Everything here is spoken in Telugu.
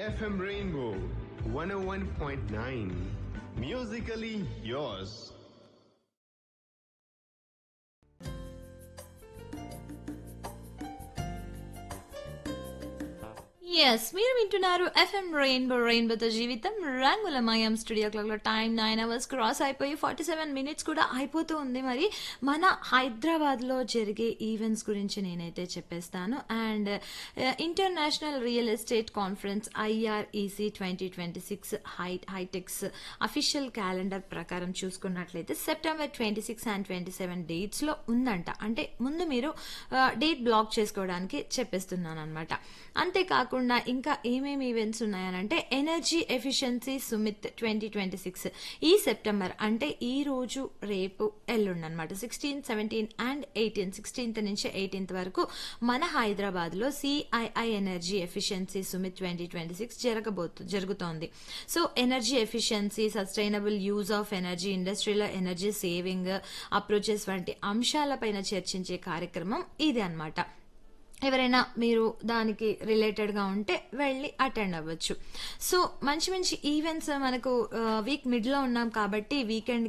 FM Rainbow 101.9. Musically yours. Yes మీరు వింటున్నారు ఎఫ్ఎం రెయిన్బో రెయిన్బోతో జీవితం రంగుల మయం స్టూడియో క్లాక్లో టైం నైన్ అవర్స్ క్రాస్ అయిపోయి ఫార్టీ సెవెన్ మినిట్స్ కూడా అయిపోతూ ఉంది మరి మన హైదరాబాద్లో జరిగే ఈవెంట్స్ గురించి నేనైతే చెప్పేస్తాను and international real estate conference IREC twenty twenty six హై హైటెక్స్ అఫీషియల్ క్యాలెండర్ ప్రకారం చూసుకున్నట్లయితే September twenty six and twenty seven డేట్స్లో ఉందంట అంటే ముందు మీరు డేట్ బ్లాక్ చేసుకోవడానికి చెప్పేస్తున్నాను అనమాట అంతేకాకుండా ఇంకా ఏమేమి ఈవెంట్స్ ఉన్నాయనంటే energy efficiency summit twenty twenty six ఈ సెప్టెంబర్ అంటే ఈ రోజు రేపు ఎల్లుండి అనమాట sixteen seventeen and eighteen sixteenth నుంచి ఎయిటీన్త్ వరకు మన హైదరాబాద్లో CII energy efficiency summit twenty twenty six జరగబోతు జరుగుతోంది so energy efficiency sustainable use of energy ఇండస్ట్రీలో ఎనర్జీ సేవింగ్ అప్రోచెస్ వంటి అంశాలపైన చర్చించే కార్యక్రమం ఇది అనమాట ఎవరైనా మీరు దానికి రిలేటెడ్గా ఉంటే వెళ్ళి అటెండ్ అవ్వచ్చు సో మంచి మంచి ఈవెంట్స్ మనకు వీక్ మిడ్లో ఉన్నాం కాబట్టి వీకెండ్